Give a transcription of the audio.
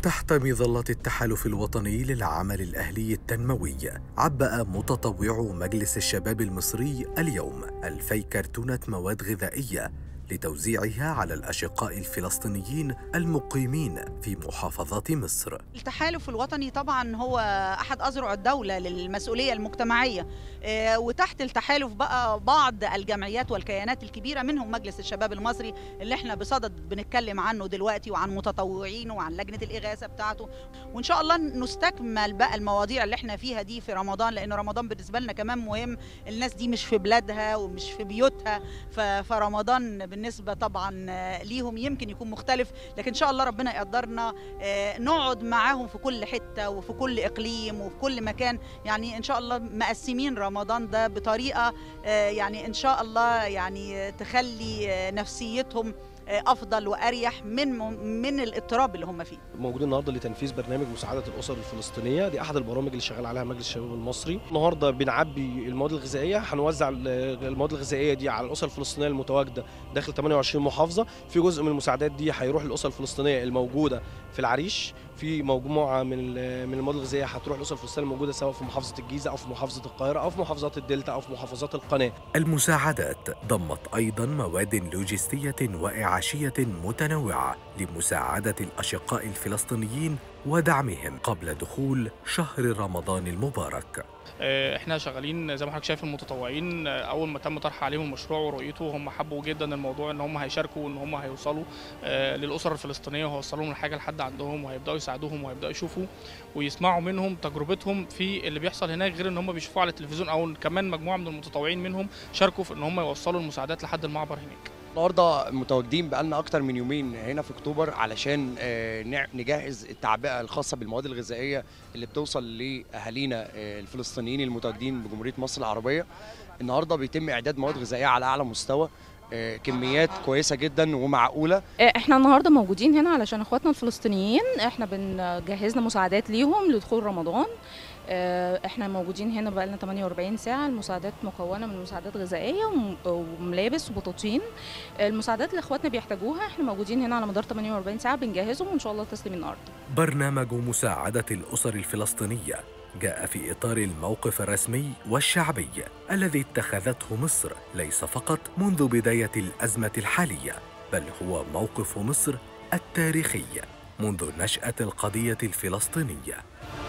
تحت مظلة التحالف الوطني للعمل الأهلي التنموي عبأ متطوعو مجلس الشباب المصري اليوم ألفي كرتونة مواد غذائية لتوزيعها على الأشقاء الفلسطينيين المقيمين في محافظات مصر التحالف الوطني طبعا هو احد اذرع الدوله للمسؤوليه المجتمعيه آه، وتحت التحالف بقى بعض الجمعيات والكيانات الكبيره منهم مجلس الشباب المصري اللي احنا بصدد بنتكلم عنه دلوقتي وعن متطوعينه وعن لجنه الاغاثه بتاعته وان شاء الله نستكمل بقى المواضيع اللي احنا فيها دي في رمضان لان رمضان بالنسبه لنا كمان مهم الناس دي مش في بلادها ومش في بيوتها ف- فرمضان بالنسبه طبعا آه، ليهم يمكن يكون مختلف لكن ان شاء الله ربنا يقدرنا آه، نقعد معاهم في كل حته وفي كل اقليم وفي كل مكان يعني ان شاء الله مقسمين رمضان ده بطريقه آه، يعني ان شاء الله يعني تخلي آه، نفسيتهم آه، افضل واريح من من الاضطراب اللي هم فيه موجود النهارده لتنفيذ برنامج مساعده الاسر الفلسطينيه دي احد البرامج اللي شغال عليها مجلس الشباب المصري النهارده بنعبي المواد الغذائيه هنوزع ال- المواد الغذائيه دي على الاسر الفلسطينيه المتواجده داخل 28 محافظه في جزء من المساعدات دي هيروح للاسر الفلسطينيه الموجوده في العريش في مجموعه من ال- من المواد الغذائيه هتروح للاسر الفلسطينيه الموجوده سواء في محافظه الجيزه او في محافظه القاهره او في محافظات الدلتا او في محافظات القناه المساعدات ضمت أيضا مواد لوجستية وإعاشية متنوعة لمساعدة الأشقاء الفلسطينيين ودعمهم قبل دخول شهر رمضان المبارك آه، احنا شغالين زي ما حضرتك شايف المتطوعين آه، اول ما تم طرح عليهم المشروع ورؤيته هم حبوا جدا الموضوع ان هم هيشاركوا وان هم هيوصلوا آه، للاسر الفلسطينيه وهيوصلوا لهم الحاجه لحد عندهم وهيبداوا يساعدوهم وهيبداوا يشوفوا ويسمعوا منهم تجربتهم في اللي بيحصل هناك غير ان هم بيشوفوه على التلفزيون او كمان مجموعه من المتطوعين منهم شاركوا في ان هم يوصلوا المساعدات لحد المعبر هناك النهارده متواجدين بقالنا اكتر من يومين هنا في اكتوبر علشان آه، نع- نجهز التعبئه الخاصه بالمواد الغذائيه اللي بتوصل لاهالينا آه، الفلسطينيين المتواجدين بجمهوريه مصر العربيه النهارده بيتم اعداد مواد غذائيه على اعلى مستوى آه، كميات كويسه جدا ومعقوله احنا النهارده موجودين هنا علشان اخواتنا الفلسطينيين احنا بنجهزنا مساعدات ليهم لدخول رمضان اه، احنا موجودين هنا بقالنا 48 ساعه المساعدات مكونه من مساعدات غذائيه وم- وملابس وبطاطين المساعدات اللي اخواتنا بيحتاجوها احنا موجودين هنا على مدار 48 ساعه بنجهزهم وان شاء الله تسليم النهارده برنامج مساعدة الأسر الفلسطينية جاء في إطار الموقف الرسمي والشعبي الذي اتخذته مصر ليس فقط منذ بداية الأزمة الحالية بل هو موقف مصر التاريخي منذ نشأة القضية الفلسطينية